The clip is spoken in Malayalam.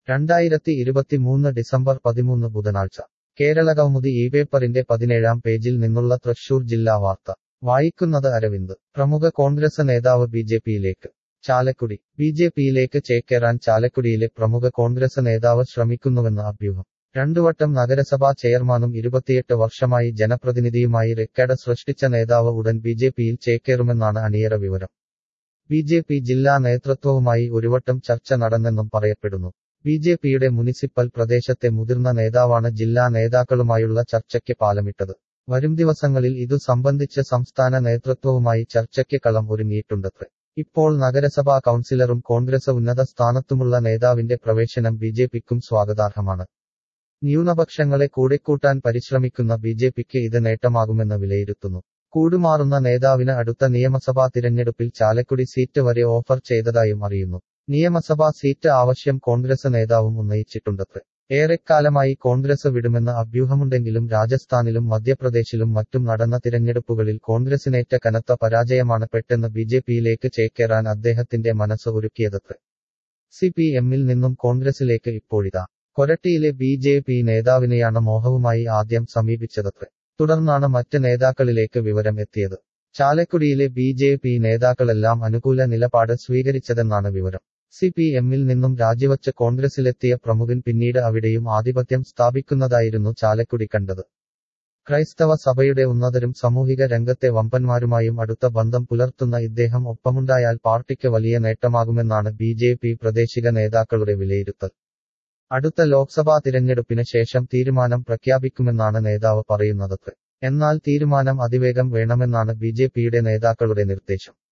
രണ്ടായിരത്തി ഇരുപത്തിമൂന്ന് ഡിസംബർ പതിമൂന്ന് ബുധനാഴ്ച കേരളകൗമുദി ഈ പേപ്പറിന്റെ പതിനേഴാം പേജിൽ നിന്നുള്ള തൃശൂർ ജില്ലാ വാർത്ത വായിക്കുന്നത് അരവിന്ദ് പ്രമുഖ കോൺഗ്രസ് നേതാവ് ബി ജെ പിയിലേക്ക് ചാലക്കുടി ബി ജെ പിയിലേക്ക് ചേക്കേറാൻ ചാലക്കുടിയിലെ പ്രമുഖ കോൺഗ്രസ് നേതാവ് ശ്രമിക്കുന്നുവെന്ന് അഭ്യൂഹം രണ്ടുവട്ടം നഗരസഭാ ചെയർമാനും ഇരുപത്തിയെട്ട് വർഷമായി ജനപ്രതിനിധിയുമായി റെക്കോർഡ് സൃഷ്ടിച്ച നേതാവ് ഉടൻ ബി ജെ പിയിൽ ചേക്കേറുമെന്നാണ് അണിയറ വിവരം ബി ജെ പി ജില്ലാ നേതൃത്വവുമായി ഒരുവട്ടം ചർച്ച നടന്നെന്നും പറയപ്പെടുന്നു ബി ജെ പിയുടെ മുനിസിപ്പൽ പ്രദേശത്തെ മുതിർന്ന നേതാവാണ് ജില്ലാ നേതാക്കളുമായുള്ള ചർച്ചയ്ക്ക് പാലമിട്ടത് വരും ദിവസങ്ങളിൽ ഇതു സംബന്ധിച്ച് സംസ്ഥാന നേതൃത്വവുമായി ചർച്ചയ്ക്ക് കളം ഒരുങ്ങിയിട്ടുണ്ടത്രേ ഇപ്പോൾ നഗരസഭാ കൗൺസിലറും കോൺഗ്രസ് ഉന്നത സ്ഥാനത്തുമുള്ള നേതാവിന്റെ പ്രവേശനം ബി ജെ പിക്കും സ്വാഗതാർഹമാണ് ന്യൂനപക്ഷങ്ങളെ കൂടെക്കൂട്ടാൻ പരിശ്രമിക്കുന്ന ബി ജെ പിക്ക് ഇത് നേട്ടമാകുമെന്ന് വിലയിരുത്തുന്നു കൂടുമാറുന്ന നേതാവിന് അടുത്ത നിയമസഭാ തിരഞ്ഞെടുപ്പിൽ ചാലക്കുടി സീറ്റ് വരെ ഓഫർ ചെയ്തതായും അറിയുന്നു നിയമസഭാ സീറ്റ് ആവശ്യം കോൺഗ്രസ് നേതാവും ഉന്നയിച്ചിട്ടുണ്ടത്രേ ഏറെക്കാലമായി കോൺഗ്രസ് വിടുമെന്ന അഭ്യൂഹമുണ്ടെങ്കിലും രാജസ്ഥാനിലും മധ്യപ്രദേശിലും മറ്റും നടന്ന തിരഞ്ഞെടുപ്പുകളിൽ കോൺഗ്രസിനേറ്റ കനത്ത പരാജയമാണ് പെട്ടെന്ന് ബി ജെ പിയിലേക്ക് ചേക്കേറാൻ അദ്ദേഹത്തിന്റെ മനസ്സ് ഒരുക്കിയതത്രേ സി പി എമ്മിൽ നിന്നും കോൺഗ്രസിലേക്ക് ഇപ്പോഴിതാ കൊരട്ടിയിലെ ബി ജെ പി നേതാവിനെയാണ് മോഹവുമായി ആദ്യം സമീപിച്ചതത്രേ തുടർന്നാണ് മറ്റ് നേതാക്കളിലേക്ക് വിവരം എത്തിയത് ചാലക്കുടിയിലെ ബി ജെ പി നേതാക്കളെല്ലാം അനുകൂല നിലപാട് സ്വീകരിച്ചതെന്നാണ് വിവരം സി പി എമ്മിൽ നിന്നും രാജിവച്ച് കോൺഗ്രസിലെത്തിയ പ്രമുഖൻ പിന്നീട് അവിടെയും ആധിപത്യം സ്ഥാപിക്കുന്നതായിരുന്നു ചാലക്കുടി കണ്ടത് ക്രൈസ്തവ സഭയുടെ ഉന്നതരും സാമൂഹിക രംഗത്തെ വമ്പന്മാരുമായും അടുത്ത ബന്ധം പുലർത്തുന്ന ഇദ്ദേഹം ഒപ്പമുണ്ടായാൽ പാർട്ടിക്ക് വലിയ നേട്ടമാകുമെന്നാണ് ബി ജെ പി പ്രാദേശിക നേതാക്കളുടെ വിലയിരുത്തൽ അടുത്ത ലോക്സഭാ തിരഞ്ഞെടുപ്പിന് ശേഷം തീരുമാനം പ്രഖ്യാപിക്കുമെന്നാണ് നേതാവ് പറയുന്നത് എന്നാൽ തീരുമാനം അതിവേഗം വേണമെന്നാണ് ബി ജെ പിയുടെ നേതാക്കളുടെ നിർദ്ദേശം